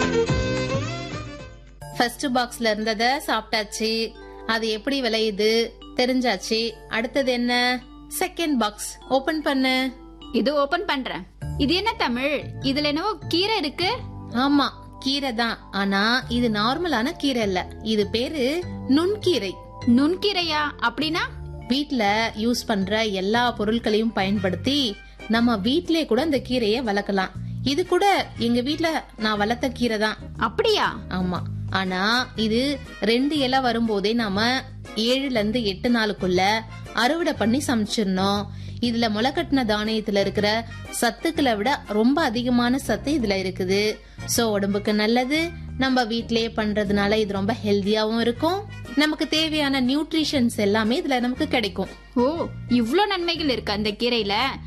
first பாக்ஸ்ல இருந்தத சாப்பிட்டாச்சு அது எப்படி விளையுது தெரிஞ்சாச்சு அடுத்தது என்ன செகண்ட் பாக்ஸ் ஓபன் பண்ணு இது ஓபன் பண்றேன் இது என்ன தமிழ் இதுல என்னவோ கீரை இருக்கு ஆமா கீரை தான் ஆனா இது நார்மலான கீரை இல்ல இது பேரு நுண்கீரை நுண்கீரையா அப்படின்னா வீட்ல யூஸ் பண்ற எல்லா பொருட்களையும் பயன்படுத்தி நம்ம வீட்லயே கூட இந்த கீரையை வளர்க்கலாம் இது கூட எங்க வீட்ல நான் வளர்த்த கீரை தான் அப்படியா ஆமா ஆனா இது ரெண்டு இலை வரும்போதே நாம ஏழுல இருந்து எட்டு நாளுக்குள்ள அறுவடை பண்ணி சமைச்சிடணும் இதுல முளைக்கட்டின தானியத்துல இருக்கிற சத்துக்களை விட ரொம்ப அதிகமான சத்து இதுல இருக்குது சோ உடம்புக்கு நல்லது நம்ம வீட்லயே பண்றதுனால இது ரொம்ப ஹெல்தியாவும் இருக்கும் நமக்கு தேவையான நியூட்ரிஷன்ஸ் எல்லாமே இதுல நமக்கு கிடைக்கும் ஓ இவ்ளோ நன்மைகள் இருக்கு அந்த கீரையில